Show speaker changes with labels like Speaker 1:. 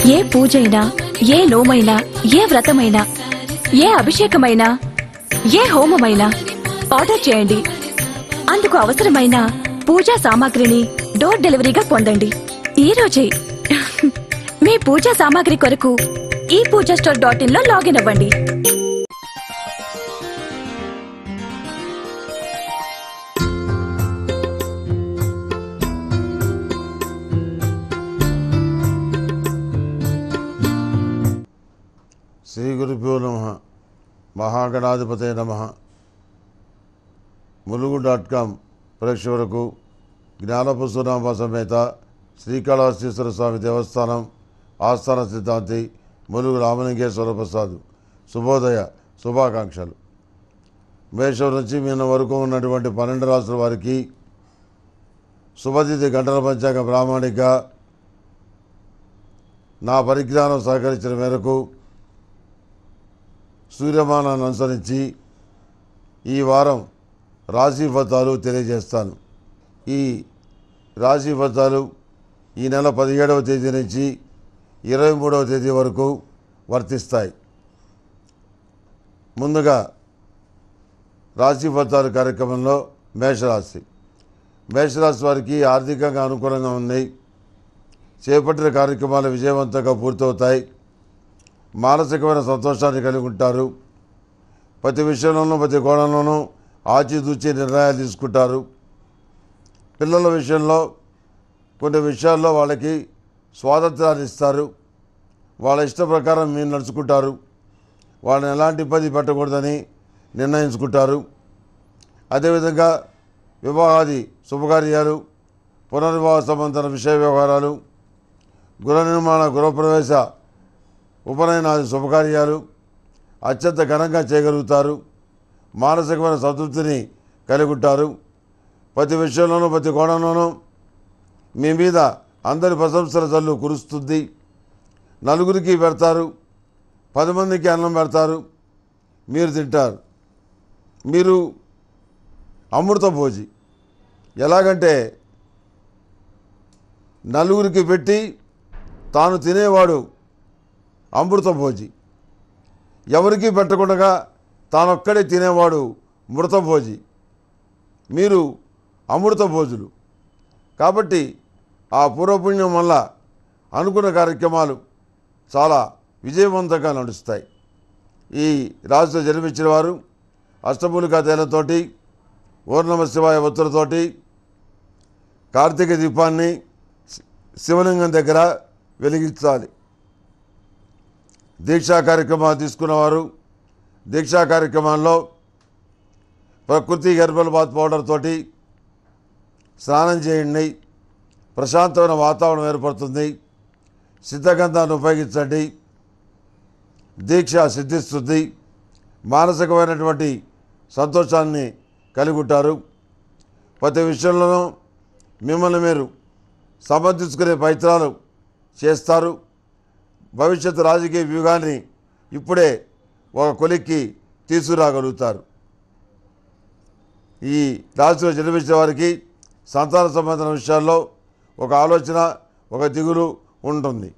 Speaker 1: ఏ పూజైనా ఏ నోమైనా ఏ వ్రతమైనా ఏ అభిషేకమైనా ఏ హోమమైనా ఆర్డర్ చేయండి అందుకు అవసరమైన పూజా సామాగ్రిని డోర్ డెలివరీగా పొందండి ఈ రోజే మీ పూజా సామాగ్రి కొరకు ఈ పూజా స్టోర్ డాట్ ఇన్ లో లాగిన్ అవ్వండి
Speaker 2: శ్రీ గురుభ్యో నమ మహాగణాధిపతే నమ ములుగు డాట్ కామ్ ప్రేక్షకులకు జ్ఞానపుసునామ సమేత శ్రీకాళహస్తీశ్వర స్వామి దేవస్థానం ఆస్థాన సిద్ధాంతి ములుగు రామలింగేశ్వర ప్రసాద్ శుభోదయ శుభాకాంక్షలు మేషం నుంచి మీన వరకు ఉన్నటువంటి పన్నెండు రాసుల వారికి శుభతిథి గంటల పంచాంగ ప్రామాణిక నా పరిజ్ఞానం సహకరించిన మేరకు సూర్యమానాన్ని అనుసరించి ఈ వారం రాశి ఫలితాలు తెలియజేస్తాను ఈ రాశి ఫలితాలు ఈ నెల పదిహేడవ తేదీ నుంచి ఇరవై మూడవ తేదీ వరకు వర్తిస్తాయి ముందుగా రాశి ఫలితాలు కార్యక్రమంలో మేషరాశి మేషరాశి వారికి ఆర్థికంగా అనుకూలంగా ఉన్నాయి చేపట్టిన కార్యక్రమాలు విజయవంతంగా పూర్తవుతాయి మానసికమైన సంతోషాన్ని కలిగి ఉంటారు ప్రతి విషయంలోనూ ప్రతి కోణంలోనూ ఆచితూచి నిర్ణయాలు తీసుకుంటారు పిల్లల విషయంలో కొన్ని విషయాల్లో వాళ్ళకి స్వాతంత్రాన్ని ఇస్తారు వాళ్ళ ఇష్ట ప్రకారం మీరు నడుచుకుంటారు వాళ్ళని ఎలాంటి ఇబ్బంది పెట్టకూడదని నిర్ణయించుకుంటారు అదేవిధంగా వివాహాది శుభకార్యాలు పునర్వివాహ సంబంధన విషయ వ్యవహారాలు గృహ నిర్మాణ గృహప్రవేశ ఉపనయనాది శుభకార్యాలు అత్యంత ఘనంగా చేయగలుగుతారు మానసికమైన సంతృప్తిని కలిగి ఉంటారు ప్రతి విషయంలోనూ ప్రతి కోణంలోనూ మీ మీద అందరి ప్రశంసల జల్లు కురుస్తుంది నలుగురికి పెడతారు పది మందికి అన్నం పెడతారు మీరు తింటారు మీరు అమృత భోజి ఎలాగంటే నలుగురికి పెట్టి తాను తినేవాడు అమృత భోజి ఎవరికీ పెట్టకుండా తానొక్కడే తినేవాడు మృత భోజి మీరు అమృత భోజులు కాబట్టి ఆ పూర్వపుణ్యం వల్ల అనుకున్న కార్యక్రమాలు చాలా విజయవంతంగా నడుస్తాయి ఈ రాశిలో జన్మించిన వారు అష్టమూలికా తేలతోటి ఓర్ణమ శివాయ ఒత్తులతోటి కార్తీక దీపాన్ని శి- శివలింగం దగ్గర వెలిగించాలి దీక్షా కార్యక్రమాలు తీసుకున్నవారు దీక్షా కార్యక్రమాల్లో ప్రకృతి హెర్బల్ బాత్ పౌడర్ తోటి స్నానం చేయండి ప్రశాంతమైన వాతావరణం ఏర్పడుతుంది సిద్ధగంధాన్ని ఉపయోగించండి దీక్ష సిద్ధిస్తుంది మానసికమైనటువంటి సంతోషాన్ని కలిగి ఉంటారు ప్రతి విషయంలోనూ మిమ్మల్ని మీరు సమర్థించుకునే ప్రయత్నాలు చేస్తారు భవిష్యత్తు రాజకీయ వ్యూహాన్ని ఇప్పుడే ఒక కొలిక్కి తీసుకురాగలుగుతారు ఈ రాశిలో జన్మించిన వారికి సంతాన సంబంధమైన విషయాల్లో ఒక ఆలోచన ఒక దిగులు ఉంటుంది